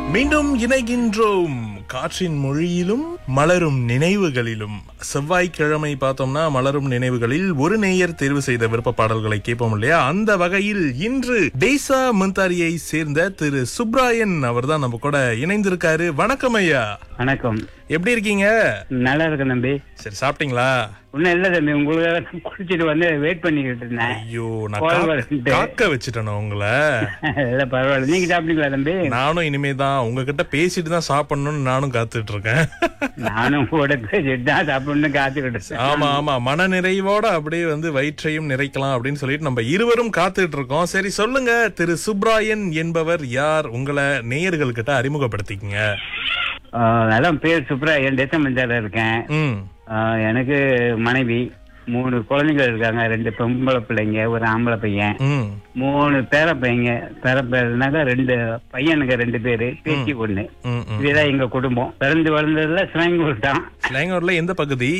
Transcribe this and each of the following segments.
மீண்டும் இணைகின்றோம் காற்றின் மொழியிலும் மலரும் நினைவுகளிலும் செவ்வாய்க்கிழமை பார்த்தோம்னா மலரும் நினைவுகளில் ஒரு நேயர் தேர்வு செய்த விருப்ப பாடல்களை கேட்போம் இல்லையா அந்த வகையில் இன்று டேசா மந்தாரியை சேர்ந்த திரு சுப்ராயன் அவர்தான் நம்ம கூட இணைந்திருக்காரு வணக்கம் ஐயா வணக்கம் எப்படி இருக்கீங்க நல்லா இருக்கேன் தம்பி சரி சாப்பிட்டீங்களா ஒன்னும் இல்ல தம்பி உங்களுக்கு குளிச்சுட்டு வந்து வெயிட் பண்ணிக்கிட்டு இருந்தேன் ஐயோ நான் கோல் காக்க- வருது. காக்க வச்சுட்டேனோ உங்களை இல்ல பரவாயில்ல நீங்க சாப்பிட்டீங்களா தம்பி நானும் இனிமே தான் உங்ககிட்ட பேசிட்டு தான் சாப்பிடணும்னு நானும் காத்துட்டு இருக்கேன் நானும் கூட பேசிட்டு தான் சாப்பிடணும்னு காத்துக்கிட்டு இருக்கேன். ஆமா ஆமா மன நிறைவோட அப்படியே வந்து வயிற்றையும் நிறைக்கலாம் அப்படின்னு சொல்லிட்டு நம்ம இருவரும் காத்துட்டு இருக்கோம் சரி சொல்லுங்க திரு சுப்ராயன் என்பவர் யார் உங்களை நேயர்கள் கிட்ட அறிமுகப்படுத்திக்கங்க ஆஹ், அதான் பேர் சுப்ராயன் டெசம்பஞ்சால இருக்கேன் ம் ஆஹ், எனக்கு மனைவி மூணு குழந்தைகள் இருக்காங்க ரெண்டு பொம்பளை பிள்ளைங்க ஒரு ஆம்பளை பையன் ம் மூணு பேர பையங்க பேர பேருனாக்கா ரெண்டு பையனுக்கு ரெண்டு பேரு பேத்தி ஒண்ணு ம் ம் இதுதான் எங்க குடும்பம் பிறந்து வளர்ந்ததுல சிவங்கூர் தான் ஸ்லாங்கூர்ல எந்த பகுதி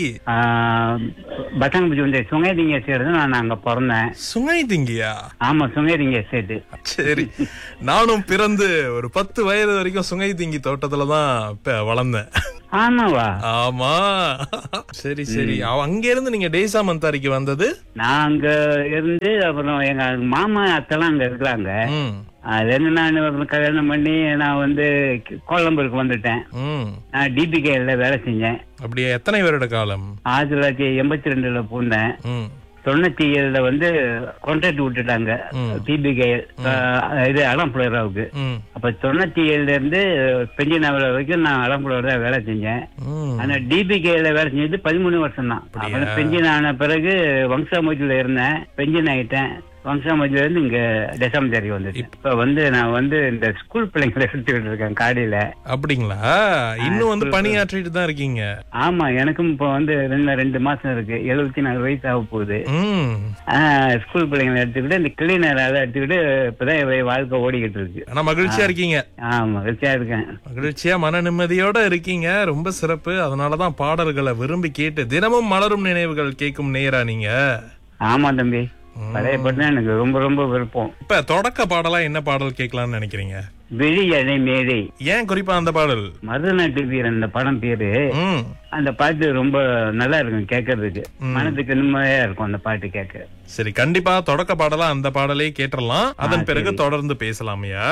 பசங்க வந்து சுங்கைதிங்க சேர்ந்து நான் அங்க பிறந்தேன் சுங்கை திங்கியா ஆமா சுங்கைதிங்க சேர்த்து சரி நானும் பிறந்து ஒரு பத்து வயது வரைக்கும் சுங்கை திங்கி தோட்டத்துல தான் ப- வளர்ந்தேன் ஆமாவா ஆமா சரி சரி அவ- அங்க இருந்து நீங்க டேசா மந்தாரிக்கு வந்தது நான் அங்க இருந்து அப்புறம் எங்க மாமா அத்தெல்லாம் அங்க இருக்கிறாங்க ம் அதுல இருந்து நான் கல்யாணம் பண்ணி நான் வந்து கோலம்பூருக்கு வந்துட்டேன் ம் நான் டிபிகேல வேலை செஞ்சேன் அப்படியே எத்தனை வருட காலம் ஆயிரத்தி தொள்ளாயிரத்தி எண்பத்தி ரெண்டுல பூந்தேன் ம் தொண்ணூத்தி ஏழுல வந்து கான்ட்ராக்ட் விட்டுட்டாங்க ம். டிபிகே இது அலம்புழராவுக்கு ம் அப்ப தொண்ணூத்தி ஏழுல இருந்து பெஞ்சன் ஆவல வரைக்கும் நான் அலம்புழர் தான் வேலை செஞ்சேன் ம் ஆனா டிபிகேல வேலை செஞ்சது பதிமூணு வருஷம் தான் அப்புறம் பெஞ்சன் ஆன பிறகு வம்சாமூச்சில இருந்தேன் பெஞ்சன் ஆயிட்டேன் வம்சாமூச்சில இருந்து இங்க டெசம்பரி வந்துட்டேன் இப்ப வந்து நான் வந்து இந்த ஸ்கூல் பிள்ளைங்களை எடுத்துக்கிட்டு இருக்கேன் காடியில அப்படிங்களா இன்னும் வந்து பணியாற்றிட்டு தான் இருக்கீங்க ஆமா எனக்கும் இப்ப வந்து ரெண்டு ரெண்டு மாசம் இருக்கு எழுபத்தி நாலு வயசு ஆக போகுது ம் ஆஹ், ஸ்கூல் பிள்ளைங்களை எடுத்துக்கிட்டு இந்த கிளீனர் அதை எடுத்துக்கிட்டு இப்பதான் என் வாழ்க்கை ஓடிக்கிட்டு இருக்கு ஆனா மகிழ்ச்சியா இருக்கீங்க ஆமா மகிழ்ச்சியா இருக்கேன் மகிழ்ச்சியா மன நிம்மதியோட இருக்கீங்க ரொம்ப சிறப்பு அதனாலதான் பாடல்களை விரும்பி கேட்டு தினமும் மலரும் நினைவுகள் கேட்கும் நேரா நீங்க ஆமா தம்பி பழைய பாட்டு தான் எனக்கு ரொம்ப ரொம்ப விருப்பம் இப்ப தொடக்க பாடலா என்ன பாடல் கேட்கலாம்னு நினைக்கிறீங்க விழி அணை மேடை ஏன் குறிப்பா அந்த பாடல் மருதநாட்டு வீரன் அந்த படம் பேரு ம் அந்த பாட்டு ரொம்ப நல்லா இருக்கும் கேட்கறதுக்கு மனதுக்கு நிம்மதியா இருக்கும் அந்த பாட்டு கேட்க சரி கண்டிப்பா தொடக்க பாடலா அந்த பாடலே கேட்டுறலாம் அதன் பிறகு தொடர்ந்து பேசலாமையா